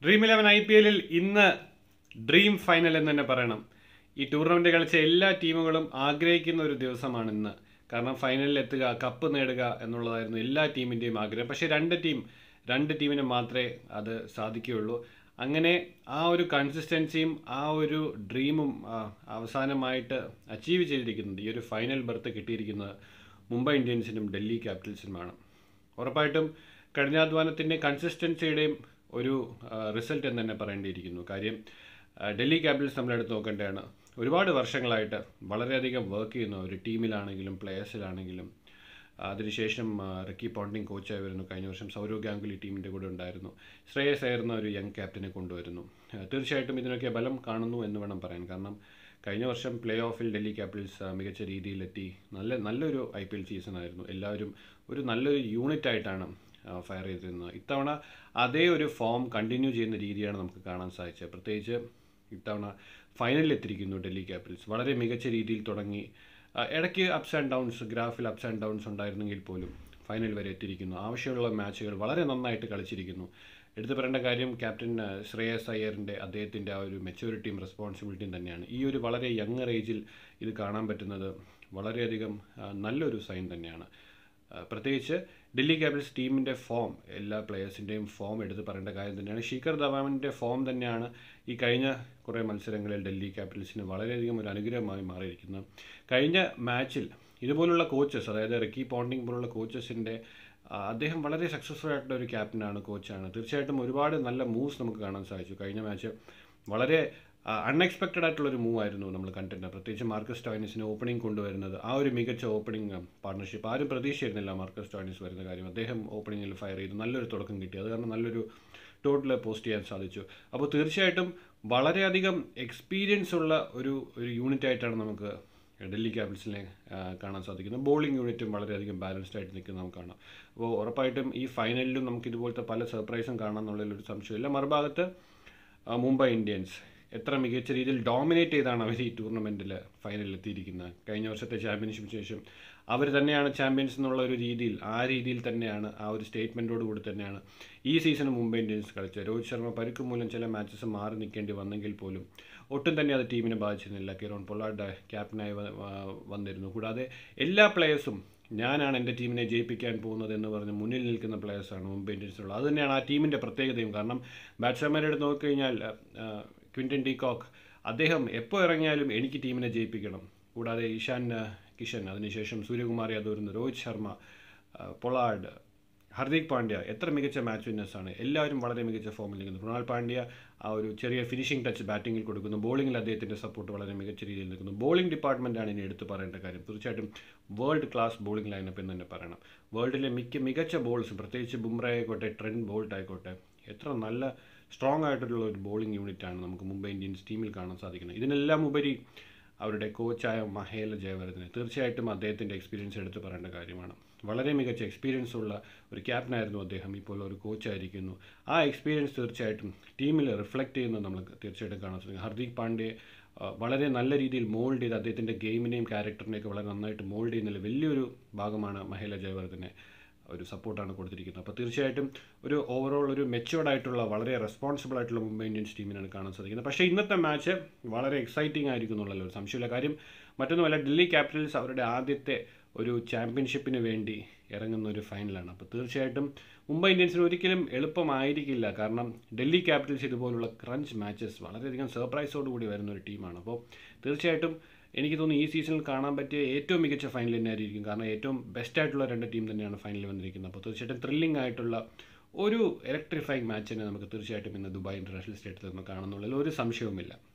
dream Eleven I P എല്ലിൽ ഇന്ന് dream final എന്ന് തന്നെ പറയണം ഈ ടൂർണമെന്റ് കളിച്ച എല്ലാ ടീമുകളും ആഗ്രഹിക്കുന്ന ഒരു ദിവസമാണ് ഇന്ന് കാരണം ഫൈനലിൽ എത്തുക കപ്പ് നേടുക എന്നുള്ളതായിരുന്നു എല്ലാ ടീമിൻ്റെയും ആഗ്രഹം പക്ഷേ രണ്ട് ടീം രണ്ട് ടീമിന് മാത്രമേ അത് സാധിക്കുകയുള്ളൂ അങ്ങനെ ആ ഒരു കൺസിസ്റ്റൻസിയും ആ ഒരു ഡ്രീമും ആ, അവസാനമായിട്ട് അച്ചീവ് ചെയ്തിരിക്കുന്നത് ഈ ഒരു ഫൈനൽ ബർത്ത് കിട്ടിയിരിക്കുന്നത് മുംബൈ ഇന്ത്യൻസിനും ഡൽഹി ക്യാപിറ്റൽസിനുമാണ് ഉറപ്പായിട്ടും കഠിനാധ്വാനത്തിൻ്റെ കൺസിസ്റ്റൻസിയുടെയും ഒരു റിസൾട്ട് എന്ന് തന്നെ പറയേണ്ടിയിരിക്കുന്നു കാര്യം ആ, ഡൽഹി ക്യാപിറ്റൽസ് നമ്മളെടുത്ത് നോക്കേണ്ടതാണ് ഒരുപാട് വർഷങ്ങളായിട്ട് വളരെയധികം വർക്ക് ചെയ്യുന്ന ഒരു ടീമിലാണെങ്കിലും പ്ലേയേഴ്സിലാണെങ്കിലും അതിനുശേഷം ആ, റിക്കി പോണ്ടിങ് കോച്ചായി വരുന്നു കഴിഞ്ഞ വർഷം സൗരവ് ഗാംഗുലി ടീമിൻ്റെ കൂടെ ഉണ്ടായിരുന്നു ശ്രേയസ് ആയിരുന്ന ഒരു യങ് ക്യാപ്റ്റനെ കൊണ്ടുവരുന്നു ആ, തീർച്ചയായിട്ടും ഇതിനൊക്കെ ബലം കാണുന്നു എന്ന് വേണം പറയാൻ കാരണം കഴിഞ്ഞ വർഷം പ്ലേ ഓഫിൽ ഡൽഹി ക്യാപിറ്റൽസ് ആ, മികച്ച രീതിയിലെത്തി നല്ല നല്ലൊരു ഐ പി എൽ സീസൺ ആയിരുന്നു എല്ലാവരും ഒരു നല്ലൊരു യൂണിറ്റ് ആയിട്ടാണ് ഫയർ ചെയ്തിരുന്നത് ഇത്തവണ അതേ ഒരു ഫോം കണ്ടിന്യൂ ചെയ്യുന്ന രീതിയാണ് നമുക്ക് കാണാൻ സാധിച്ചത് പ്രത്യേകിച്ച് ഇത്തവണ ഫൈനലിൽ എത്തിയിരിക്കുന്നു ഡൽഹി ക്യാപിറ്റൽസ് വളരെ മികച്ച രീതിയിൽ തുടങ്ങി ആ, ഇടയ്ക്ക് അപ്സ് ആൻഡ് ഡൗൺസ് ഗ്രാഫിൽ അപ്സ് ആൻഡ് ഡൗൺസ് ഉണ്ടായിരുന്നെങ്കിൽ പോലും ഫൈനൽ വരെ എത്തിയിരിക്കുന്നു ആവശ്യമുള്ള മാച്ചുകൾ വളരെ നന്നായിട്ട് കളിച്ചിരിക്കുന്നു എടുത്തു പറയേണ്ട കാര്യം ക്യാപ്റ്റൻ ആ, ശ്രേയസ് അയ്യറിൻ്റെ അദ്ദേഹത്തിൻ്റെ ആ ഒരു മെച്യൂരിറ്റിയും റെസ്പോൺസിബിലിറ്റിയും തന്നെയാണ് ഈ ഒരു വളരെ യങ്ങർ ഏജിൽ ഇത് കാണാൻ പറ്റുന്നത് വളരെയധികം ആ, നല്ലൊരു സൈൻ തന്നെയാണ് ആ, പ്രത്യേകിച്ച് ഡൽഹി ക്യാപിറ്റൽസ് ടീമിൻ്റെ ഫോം എല്ലാ പ്ലെയേഴ്സിൻ്റെയും ഫോം എടുത്ത് പറയേണ്ട കാര്യം തന്നെയാണ് ശിഖർ ധവാനിൻ്റെ ഫോം തന്നെയാണ് ഈ കഴിഞ്ഞ കുറേ മത്സരങ്ങളിൽ ഡൽഹി ക്യാപിറ്റൽസിന് വളരെയധികം ഒരു അനുഗ്രഹമായി മാറിയിരിക്കുന്നത് കഴിഞ്ഞ മാച്ചിൽ ഇതുപോലുള്ള കോച്ചസ് അതായത് റിക്കി പോണ്ടിങ് പോലുള്ള കോച്ചസിൻ്റെ അദ്ദേഹം വളരെ സക്സസ്ഫുൾ ആയിട്ടുള്ള ഒരു ക്യാപ്റ്റനാണ് കോച്ചാണ് തീർച്ചയായിട്ടും ഒരുപാട് നല്ല മൂവ്സ് നമുക്ക് കാണാൻ സാധിച്ചു കഴിഞ്ഞ മാച്ച് വളരെ അൺഎക്സ്പെക്റ്റഡ് ആയിട്ടുള്ള ഒരു മൂവ് ആയിരുന്നു നമ്മൾ കണ്ടിട്ടുണ്ട് പ്രത്യേകിച്ച് മാർക്കസ് ടോയിനിസിന് ഓപ്പണിംഗ് കൊണ്ടുവരുന്നത് ആ ഒരു മികച്ച ഓപ്പണിംഗ് പാർട്ണർഷിപ്പ് ആരും പ്രതീക്ഷിച്ചിരുന്നില്ല മാർക്കസ് ടോയിനിസ് വരുന്ന കാര്യം അദ്ദേഹം ഓപ്പണിങ്ങിൽ ഫയർ ചെയ്തു നല്ലൊരു തുടക്കം കിട്ടി അത് കാരണം നല്ലൊരു ടോട്ടൽ പോസ്റ്റ് ചെയ്യാൻ സാധിച്ചു അപ്പോൾ തീർച്ചയായിട്ടും വളരെയധികം എക്സ്പീരിയൻസ് ഉള്ള ഒരു ഒരു യൂണിറ്റ് ആയിട്ടാണ് നമുക്ക് ഡൽഹി ക്യാപിറ്റൽസിനെ ആ, കാണാൻ സാധിക്കുന്നത് ബോളിംഗ് യൂണിറ്റും വളരെയധികം ബാലൻസ്ഡ് ആയിട്ട് നിൽക്കുന്നത് നമുക്ക് കാണാം അപ്പോൾ ഉറപ്പായിട്ടും ഈ ഫൈനലിലും നമുക്ക് ഇതുപോലത്തെ പല സർപ്രൈസും കാണാം എന്നുള്ളതിലൊരു സംശയമില്ല മറുഭാഗത്ത് ആ, മുംബൈ ഇന്ത്യൻസ് എത്ര മികച്ച രീതിയിൽ ഡോമിനേറ്റ് ചെയ്താണ് അവർ ഈ ടൂർണമെൻറ്റിൽ ഫൈനലിൽ എത്തിയിരിക്കുന്നത് കഴിഞ്ഞ വർഷത്തെ ചാമ്പ്യൻഷിപ്പിന് ശേഷം അവർ തന്നെയാണ് ചാമ്പ്യൻസ് എന്നുള്ള ഒരു രീതിയിൽ ആ രീതിയിൽ തന്നെയാണ് ആ ഒരു സ്റ്റേറ്റ്മെൻറ്റോട് കൂടി തന്നെയാണ് ഈ സീസൺ മുംബൈ ഇന്ത്യൻസ് കളിച്ചത് രോഹിത് ശർമ്മ പരുക്ക് മൂലം ചില മാച്ചസ് മാറി നിൽക്കേണ്ടി വന്നെങ്കിൽ പോലും ഒട്ടും തന്നെ അത് ടീമിനെ ബാധിച്ചിരുന്നില്ല കിരോൺ പൊള്ളാഡ് ക്യാപ്റ്റനായി വ- വ- വന്നിരുന്നു കൂടാതെ എല്ലാ പ്ലേയേഴ്സും ഞാനാണ് എൻ്റെ ടീമിനെ ജയിപ്പിക്കാൻ പോകുന്നത് എന്ന് പറഞ്ഞ് മുന്നിൽ നിൽക്കുന്ന പ്ലേയേഴ്സാണ് മുംബൈ ഇന്ത്യൻസിലുള്ളത് അത് തന്നെയാണ് ആ ടീമിൻ്റെ പ്രത്യേകതയും കാരണം ബാറ്റ്സ്മാൻമാരെ എടുത്ത് നോക്കിക്കഴിഞ്ഞാൽ ആ, ക്വിൻറ്റൻ ഡീകോക്ക് അദ്ദേഹം എപ്പോൾ ഇറങ്ങിയാലും എനിക്ക് ടീമിനെ ജയിപ്പിക്കണം കൂടാതെ ഇഷാൻ ആ, കിഷൻ അതിനുശേഷം സൂര്യകുമാർ യാദവ് വരുന്നു രോഹിത് ശർമ്മ ആ, പൊളാഡ് ഹർദിക് പാണ്ഡ്യ എത്ര മികച്ച മാച്ച് വിന്നേഴ്സാണ് എല്ലാവരും വളരെ മികച്ച ഫോമിൽ നിൽക്കുന്നു കൃണാൽ പാണ്ഡ്യ ആ ഒരു ചെറിയ ഫിനിഷിംഗ് ടച്ച് ബാറ്റിങ്ങിൽ കൊടുക്കുന്നു ബോളിങ്ങിൽ അദ്ദേഹത്തിൻ്റെ സപ്പോർട്ട് വളരെ മികച്ച രീതിയിൽ നിൽക്കുന്നു ബോളിംഗ് ഡിപ്പാർട്ട്മെൻറ്റാണ് ഇനി എടുത്തു പറയേണ്ട കാര്യം തീർച്ചയായിട്ടും വേൾഡ് ക്ലാസ് ബോളിംഗ് ലൈനപ്പ് എന്ന് തന്നെ പറയണം വേൾഡിലെ മിക്ക മികച്ച ബോൾസ് പ്രത്യേകിച്ച് ബുംറ ആയിക്കോട്ടെ ട്രെൻഡ് ബോൾട്ട് ആയിക്കോട്ടെ എത്ര നല്ല സ്ട്രോങ് ആയിട്ടുള്ള ഒരു ബോളിംഗ് യൂണിറ്റാണ് നമുക്ക് മുംബൈ ഇന്ത്യൻസ് ടീമിൽ കാണാൻ സാധിക്കുന്നത് ഇതിനെല്ലാം ഉപരി അവരുടെ കോച്ചായ മഹേല ജയവർദ്ധനെ തീർച്ചയായിട്ടും അദ്ദേഹത്തിൻ്റെ എക്സ്പീരിയൻസ് എടുത്ത് പറയേണ്ട കാര്യമാണ് വളരെ മികച്ച എക്സ്പീരിയൻസ് ഉള്ള ഒരു ക്യാപ്റ്റനായിരുന്നു അദ്ദേഹം ഇപ്പോൾ ഒരു കോച്ചായിരിക്കുന്നു ആ എക്സ്പീരിയൻസ് തീർച്ചയായിട്ടും ടീമിൽ റിഫ്ലക്റ്റ് ചെയ്യുന്നത് നമ്മൾ തീർച്ചയായിട്ടും കാണാൻ സാധിക്കും ഹർദിക് പാണ്ഡ്യയെ ആ, വളരെ നല്ല രീതിയിൽ മോൾഡ് ചെയ്ത് അദ്ദേഹത്തിൻ്റെ ഗെയിമിനെയും ക്യാരക്ടറിനെയൊക്കെ വളരെ നന്നായിട്ട് മോൾഡ് ചെയ്യുന്നതിൽ വലിയൊരു ഭാഗമാണ് മഹേല ജയവർദ്ധനെ ഒരു സപ്പോർട്ടാണ് കൊടുത്തിരിക്കുന്നത് അപ്പോൾ തീർച്ചയായിട്ടും ഒരു ഓവറോൾ ഒരു മെച്ചുവർഡ് ആയിട്ടുള്ള വളരെ റെസ്പോൺസിബിൾ ആയിട്ടുള്ള മുംബൈ ഇന്ത്യൻസ് ടീമിനാണ് കാണാൻ സാധിക്കുന്നത് പക്ഷേ ഇന്നത്തെ മാച്ച് വളരെ എക്സൈറ്റിംഗ് ആയിരിക്കും എന്നുള്ളല്ലോ ഒരു സംശയമില്ല കാര്യം മറ്റൊന്നുമല്ല ഡൽഹി ക്യാപിറ്റൽസ് അവരുടെ ആദ്യത്തെ ഒരു ചാമ്പ്യൻഷിപ്പിന് വേണ്ടി ഇറങ്ങുന്ന ഒരു ഫൈനലാണ് അപ്പോൾ തീർച്ചയായിട്ടും മുംബൈ ഇന്ത്യൻസിന് ഒരിക്കലും എളുപ്പമായിരിക്കില്ല കാരണം ഡൽഹി ക്യാപിറ്റൽസ് ഇതുപോലുള്ള ക്രഞ്ച് മാച്ചസ് വളരെയധികം സർപ്രൈസോട് കൂടി വരുന്ന ഒരു ടീമാണ് അപ്പോൾ തീർച്ചയായിട്ടും എനിക്ക് തോന്നുന്നു ഈ സീസണിൽ കാണാൻ പറ്റിയ ഏറ്റവും മികച്ച ഫൈനൽ തന്നെ ആയിരിക്കും കാരണം ഏറ്റവും ബെസ്റ്റ് ആയിട്ടുള്ള രണ്ട് ടീം തന്നെയാണ് ഫൈനലിൽ വന്നിരിക്കുന്നത് അപ്പോൾ തീർച്ചയായിട്ടും ത്രില്ലിംഗ് ആയിട്ടുള്ള ഒരു ഇലക്ട്രിഫൈങ് മാച്ച് തന്നെ നമുക്ക് തീർച്ചയായിട്ടും ഇന്ന് ദുബായ് ഇൻ്റർനാഷണൽ സ്റ്റേഡിയത്തിൽ നിന്ന് കാണുന്നുള്ളതിൽ ഒരു സംശയവുമില്ല